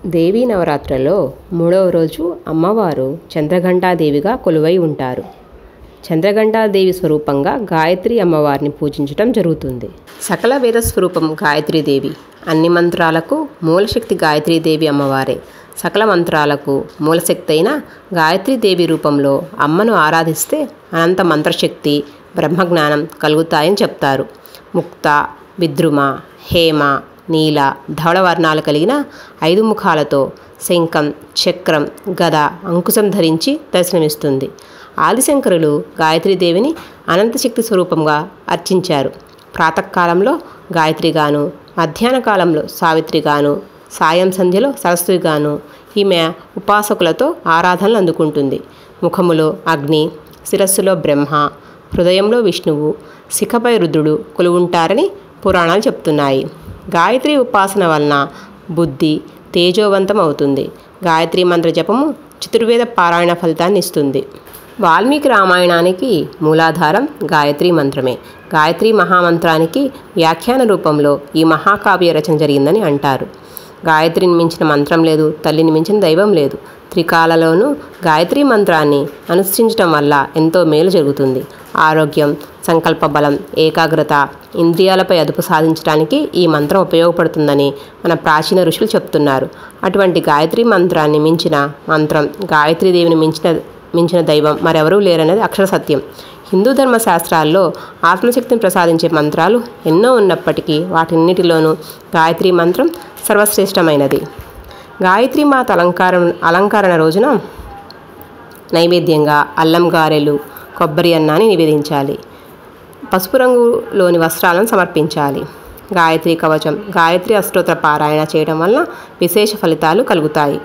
దేవీ నవరాత్రులలో మూడవ రోజు అమ్మవారు చంద్రఘంటాదేవిగా కొలువై ఉంటారు చంద్రఘంటాదేవి స్వరూపంగా గాయత్రి అమ్మవారిని పూజించడం జరుగుతుంది సకల వేద స్వరూపం గాయత్రీదేవి అన్ని మంత్రాలకు మూలశక్తి గాయత్రీదేవి అమ్మవారే సకల మంత్రాలకు మూలశక్తి అయిన గాయత్రీదేవి రూపంలో అమ్మను ఆరాధిస్తే అనంత మంత్రశక్తి బ్రహ్మజ్ఞానం కలుగుతాయని చెప్తారు ముక్త విద్రుమ హేమ నీల ధవళ వర్ణాలు కలిగిన ఐదు ముఖాలతో శంఖం చక్రం గద అంకుశం ధరించి దర్శనమిస్తుంది ఆదిశంకరులు గాయత్రీదేవిని అనంతశక్తి స్వరూపంగా అర్చించారు ప్రాతకాలంలో గాయత్రిగాను మధ్యాహ్న కాలంలో సావిత్రిగాను సాయం సంధ్యలో సరస్వతిగాను ఈమె ఉపాసకులతో ఆరాధనలు అందుకుంటుంది ముఖములో అగ్ని శిరస్సులో బ్రహ్మ హృదయంలో విష్ణువు శిఖపై రుద్రుడు కొలువుంటారని పురాణాలు చెప్తున్నాయి గాయత్రి ఉపాసన వలన బుద్ధి తేజోవంతం అవుతుంది గాయత్రి మంత్ర జపము చతుర్వేద పారాయణ ఫలితాన్ని ఇస్తుంది వాల్మీకి రామాయణానికి మూలాధారం గాయత్రి మంత్రమే గాయత్రి మహామంత్రానికి వ్యాఖ్యాన రూపంలో ఈ మహాకావ్య రచన జరిగిందని అంటారు గాయత్రిని మించిన మంత్రం లేదు తల్లిని మించిన దైవం లేదు త్రికాలలోనూ గాయత్రి మంత్రాన్ని అనుష్ఠించడం వల్ల ఎంతో మేలు జరుగుతుంది ఆరోగ్యం సంకల్ప బలం ఏకాగ్రత ఇంద్రియాలపై అదుపు సాధించడానికి ఈ మంత్రం ఉపయోగపడుతుందని మన ప్రాచీన ఋషులు చెప్తున్నారు అటువంటి గాయత్రి మంత్రాన్ని మించిన మంత్రం గాయత్రీదేవిని మించిన మించిన దైవం మరెవరూ లేరనేది అక్షర సత్యం హిందూ ధర్మ శాస్త్రాల్లో ఆత్మశక్తిని ప్రసాదించే మంత్రాలు ఎన్నో ఉన్నప్పటికీ వాటిన్నిటిలోనూ గాయత్రి మంత్రం సర్వశ్రేష్టమైనది గాయత్రి మాత అలంకారం అలంకరణ రోజున నైవేద్యంగా అల్లం గారెలు కొబ్బరి అన్నాన్ని నివేదించాలి పసుపు రంగులోని వస్త్రాలను సమర్పించాలి గాయత్రి కవచం గాయత్రి అష్టోత్తర పారాయణ చేయడం వలన విశేష ఫలితాలు కలుగుతాయి